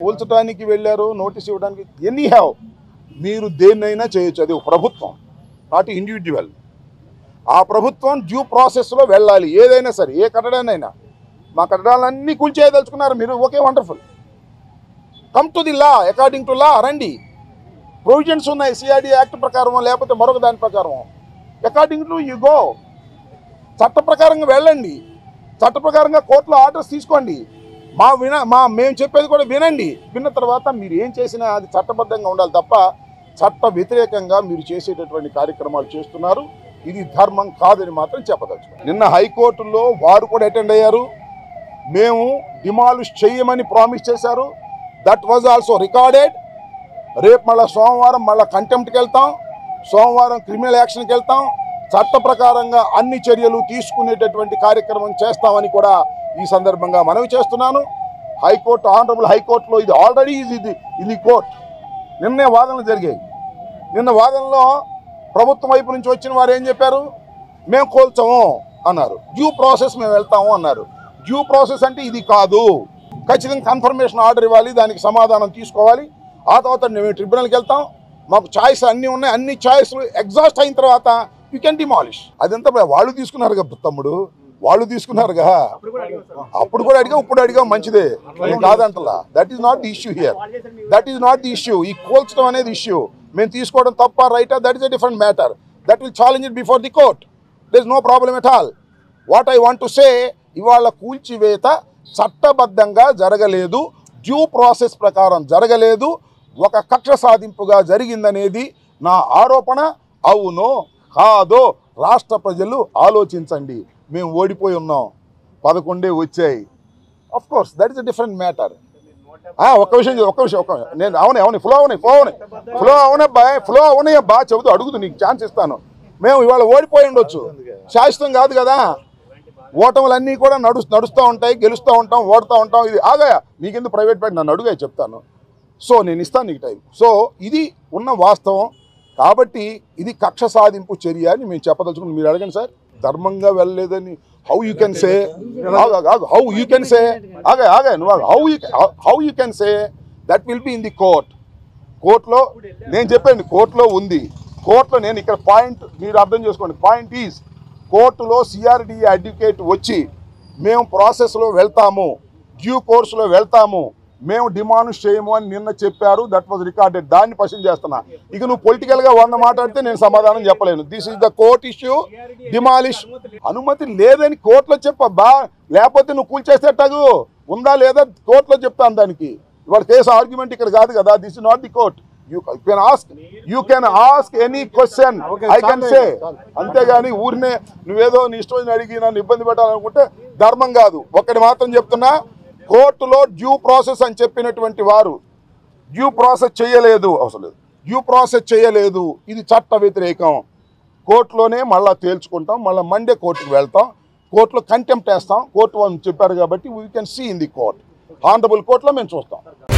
కూల్చడానికి వెళ్ళారు నోటీస్ ఇవ్వడానికి any have మీరు దేన్నైనా చేయొచ్చు అది ఒక ప్రభుత్వం నాట్ ఇండివిజువల్ ఆ ప్రభుత్వం డ్యూ ప్రాసెస్లో వెళ్ళాలి ఏదైనా సరే ఏ కట్టడానైనా మా కట్టడాలన్నీ కూల్చేయదలుచుకున్నారు మీరు okay wonderful come to the law according to law రండి ప్రొవిజన్స్ ఉన్నాయి సిఆర్డి యాక్ట్ ప్రకారం లేకపోతే మరొక దాని ప్రకారం అకార్డింగ్ టు యు గో చట్ట ప్రకారంగా వెళ్ళండి చట్ట ప్రకారంగా కోర్టులో ఆర్డర్స్ తీసుకోండి మా విన మా మేము చెప్పేది కూడా వినండి విన్న తర్వాత మీరు ఏం చేసినా అది చట్టబద్ధంగా ఉండాలి తప్ప చట్ట వ్యతిరేకంగా మీరు చేసేటటువంటి కార్యక్రమాలు చేస్తున్నారు ఇది ధర్మం కాదని మాత్రం చెప్పదలుచు నిన్న హైకోర్టులో వారు కూడా అటెండ్ అయ్యారు మేము డిమాలిష్ చేయమని ప్రామిస్ చేశారు దట్ వాజ్ ఆల్సో రికార్డెడ్ రేపు మళ్ళీ సోమవారం మళ్ళీ కంటెంప్ట్కి వెళ్తాం సోమవారం క్రిమినల్ యాక్షన్కి వెళ్తాం చట్ట ప్రకారంగా అన్ని చర్యలు తీసుకునేటటువంటి కార్యక్రమం చేస్తామని కూడా ఈ సందర్భంగా మనవి చేస్తున్నాను హైకోర్టు ఆనరబుల్ హైకోర్టులో ఇది ఆల్రెడీ ఇది ఇది కోర్ట్ నిన్నే వాదనలు జరిగాయి నిన్న వాదనలో ప్రభుత్వం వైపు నుంచి వచ్చిన వారు ఏం చెప్పారు మేము కోల్చము అన్నారు డ్యూ ప్రాసెస్ మేము వెళ్తాము అన్నారు డ్యూ ప్రాసెస్ అంటే ఇది కాదు ఖచ్చితంగా కన్ఫర్మేషన్ ఆర్డర్ ఇవ్వాలి దానికి సమాధానం తీసుకోవాలి ఆ తర్వాత మేము ట్రిబ్యునల్కి వెళ్తాం మాకు ఛాయిస్ అన్నీ ఉన్నాయి అన్ని ఛాయిస్లు ఎగ్జాస్ట్ అయిన తర్వాత యూ కెన్ డిమాలిష్ అదంతా వాళ్ళు తీసుకున్నారు కదా తమ్ముడు వాళ్ళు తీసుకున్నారుగా అప్పుడు కూడా అడిగా ఇప్పుడు అడిగా మంచిదే నేను కాదంటలా that is not the issue here that is not the issue ఈ కోల్చడం అనేది ఇష్యూ మేము తీసుకోవడం తప్ప రైటా that is a different matter that will challenge it before the court there is no problem at all what I want to say ఇవాళ కూల్చివేత చట్టబద్ధంగా జరగలేదు డ్యూ ప్రాసెస్ ప్రకారం జరగలేదు ఒక కక్ష సాధింపుగా జరిగిందనేది నా ఆరోపణ అవునో కాదో రాష్ట్ర ప్రజలు ఆలోచించండి మేము ఓడిపోయి ఉన్నాం పదకొండే వచ్చాయి of course that is a different matter ఒక్క విషయం చెప్- ఒక్క విషయం ఒక్క నేను అవునే అవునే ఫ్లో అవునాయి ఫ్లో అవునాయి ఫ్లో అవునబ్బా ఫ్లో అవునాయి అబ్బా చెబుతూ అడుగుతూ నీకు ఛాన్స్ ఇస్తాను మేము ఇవాళ ఓడిపోయి ఉండొచ్చు శాశ్వతం కాదు కదా ఓటములన్నీ కూడా నడు నడుస్తూ ఉంటాయి గెలుస్తూ ఉంటాం ఓడుతూ ఉంటాం ఇది ఆగాయా మీకెందుకు ప్రైవేట్ బ్యాంక్ నన్ను అడుగా చెప్తాను సో నేను ఇస్తాను నీకు టైం సో ఇది ఉన్న వాస్తవం కాబట్టి ఇది కక్ష సాధింపు చర్య అని మేము చెప్పదలుచుకున్నాం మీరు అడగండి సార్ ధర్మంగా వెళ్ళలేదని how you can say how you can say ఆగా ఆగా నువ్వు how you how you can say that will be in the court కోర్టులో నేను చెప్పాను కోర్టులో ఉంది కోర్టులో నేను ఇక్కడ పాయింట్ మీరు అర్థం చేసుకోండి పాయింట్ ఈజ్ కోర్టులో సిఆర్డి అడ్వకేట్ వచ్చి మేము ప్రాసెస్లో వెళ్తాము డ్యూ కోర్సులో వెళ్తాము మేము డిమాండ్ చేయము అని నిన్న చెప్పారు దట్ వాజ్ రికార్డెడ్ దాన్ని క్వశ్చన్ చేస్తున్నా ఇక నువ్వు పొలిటికల్గా వంద మాట్లాడితే నేను సమాధానం చెప్పలేను this is the court issue demolish అనుమతి లేదని కోర్టులో చెప్పబ్బా లేకపోతే నువ్వు కూల్చేసేటగు ఉందా లేదా కోర్టులో చెప్తాను దానికి ఇవాళ కేసు ఆర్గ్యుమెంట్ ఇక్కడ కాదు కదా this is not the court you can ask you can ask any question I can say అంతేగాని ఊరినే నువ్వేదో నీ ఇష్టం వచ్చిన అడిగి నన్ను ఇబ్బంది పెట్టాలనుకుంటే ధర్మం కాదు ఒకటి మాత్రం చెప్తున్నా కోర్టులో డ్యూ ప్రాసెస్ అని చెప్పినటువంటి వారు డ్యూ ప్రాసెస్ చేయలేదు అవసరం లేదు డ్యూ ప్రాసెస్ చేయలేదు ఇది చట్ట వ్యతిరేకం కోర్టులోనే మళ్ళీ తేల్చుకుంటాం మళ్ళీ మండే కోర్టుకు వెళ్తాం కోర్టులో కంటెంప్ట్ వేస్తాం కోర్టు వాళ్ళు చెప్పారు కాబట్టి we can see in the court honourable కోర్టులో మేము చూస్తాం